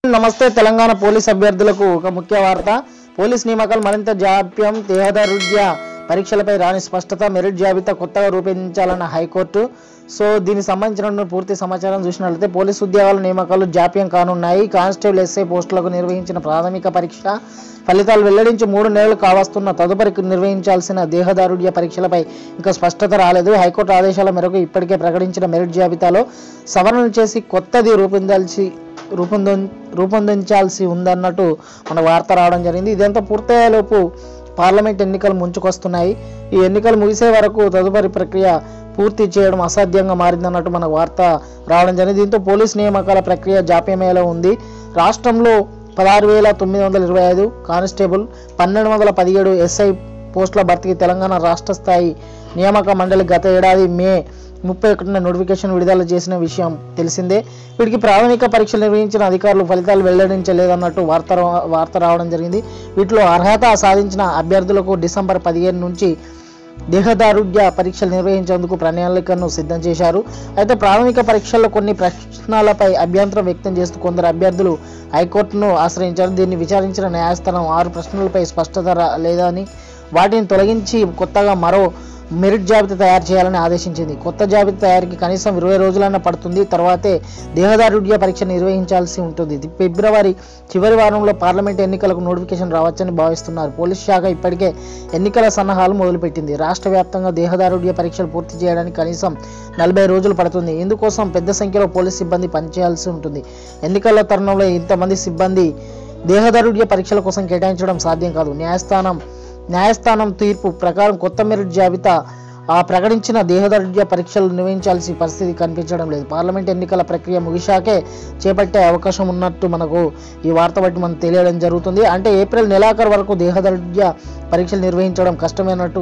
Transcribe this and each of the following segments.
నమస్తే తెలంగాణ పోలీస్ అభ్యర్థులకు ఒక ముఖ్య వార్త పోలీస్ నియామకాలు మరింత జాప్యం దేహదారుఢ్య పరీక్షలపై రాని స్పష్టత మెరిట్ జాబితా కొత్తగా రూపొందించాలన్న హైకోర్టు సో దీనికి సంబంధించిన పూర్తి సమాచారం చూసినట్లయితే పోలీస్ ఉద్యోగాల నియామకాలు జాప్యం కానున్నాయి కానిస్టేబుల్ ఎస్ఐ పోస్టులకు నిర్వహించిన ప్రాథమిక పరీక్ష ఫలితాలు వెల్లడించి మూడు నెలలు కావస్తున్న తదుపరి నిర్వహించాల్సిన దేహదారుఢ్య పరీక్షలపై ఇంకా స్పష్టత రాలేదు హైకోర్టు ఆదేశాల మేరకు ఇప్పటికే ప్రకటించిన మెరిట్ జాబితాలో సవరణలు చేసి కొత్తది రూపొందాల్సి రూపొంద రూపొందించాల్సి ఉందన్నట్టు మన వార్త రావడం జరిగింది ఇదంతా పూర్తయ్యేలోపు పార్లమెంట్ ఎన్నికలు ముంచుకొస్తున్నాయి ఈ ఎన్నికలు ముగిసే వరకు తదుపరి ప్రక్రియ పూర్తి చేయడం అసాధ్యంగా మారిందన్నట్టు మన వార్త రావడం జరిగింది దీంతో పోలీస్ నియామకాల ప్రక్రియ జాప్యమేలా ఉంది రాష్ట్రంలో పదహారు వేల తొమ్మిది వందల ఇరవై ఐదు కానిస్టేబుల్ పన్నెండు వందల పదిహేడు ఎస్ఐ పోస్టుల భర్తీకి తెలంగాణ రాష్ట్ర స్థాయి నియామక మండలి గత ఏడాది మే ముప్పై ఒకటిన నోటిఫికేషన్ విడుదల చేసిన విషయం తెలిసిందే వీటికి ప్రాథమిక పరీక్షలు నిర్వహించిన అధికారులు ఫలితాలు వెల్లడించలేదన్నట్టు వార్త రా- వార్త రావడం జరిగింది వీటిలో అర్హత సాధించిన అభ్యర్థులకు డిసెంబర్ పదిహేను నుంచి దేహదారుఢ్య పరీక్షలు నిర్వహించేందుకు ప్రణాళికను సిద్ధం చేశారు అయితే ప్రాథమిక పరీక్షల్లో కొన్ని ప్రశ్నలపై అభ్యంతరం వ్యక్తం చేస్తూ కొందరు అభ్యర్థులు హైకోర్టును ఆశ్రయించారు దీన్ని విచారించిన న్యాయస్థానం ఆరు ప్రశ్నలపై స్పష్టత రా- లేదని వాటిని తొలగించి కొత్తగా మరో మెరిట్ జాబితా తయారు చేయాలని ఆదేశించింది కొత్త జాబితా తయారీకి కనీసం ఇరవై రోజులైనా పడుతుంది తర్వాతే దేహదారుఢ్య పరీక్ష నిర్వహించాల్సి ఉంటుంది ఇది ఫిబ్రవరి చివరి వారంలో పార్లమెంట్ ఎన్నికలకు నోటిఫికేషన్ రావచ్చని భావిస్తున్నారు పోలీస్ శాఖ ఇప్పటికే ఎన్నికల సన్నాహాలు మొదలుపెట్టింది రాష్ట్ర వ్యాప్తంగా దేహదారుఢ్య పరీక్షలు పూర్తి చేయడానికి కనీసం నలభై రోజులు పడుతుంది ఇందుకోసం పెద్ద సంఖ్యలో పోలీస్ సిబ్బంది పనిచేయాల్సి ఉంటుంది ఎన్నికల తరుణంలో ఇంతమంది సిబ్బంది దేహదారుఢ్య పరీక్షల కోసం కేటాయించడం సాధ్యం కాదు న్యాయస్థానం న్యాయస్థానం తీర్పు ప్రకారం కొత్త మెరిట్ జాబితా ఆ ప్రకటించిన దేహదారుఢ్య పరీక్షలు నిర్వహించాల్సిన పరిస్థితి కనిపించడం లేదు పార్లమెంట్ ఎన్నికల ప్రక్రియ ముగిశాకే చేపట్టే అవకాశం ఉన్నట్టు మనకు ఈ వార్త బట్టి మనకు తెలియడం జరుగుతుంది అంటే ఏప్రిల్ నెలాఖరు వరకు దేహదారుఢ్య పరీక్షలు నిర్వహించడం కష్టమైనట్టు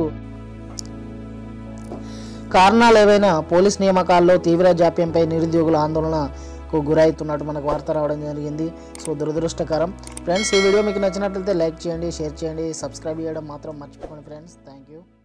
కారణాలు ఏవైనా పోలీస్ నియామకాల్లో తీవ్ర జాప్యంపై నిరుద్యోగుల ఆందోళనకు గురవుతున్నట్టు మనకు వార్త రావడం జరిగింది సో దురదృష్టకరం ఫ్రెండ్స్ ఈ వీడియో మీకు నచ్చినట్లయితే లైక్ చేయండి షేర్ చేయండి సబ్స్క్రైబ్ చేయడం మాత్రం మర్చిపోకండి ఫ్రెండ్స్ థ్యాంక్ యూ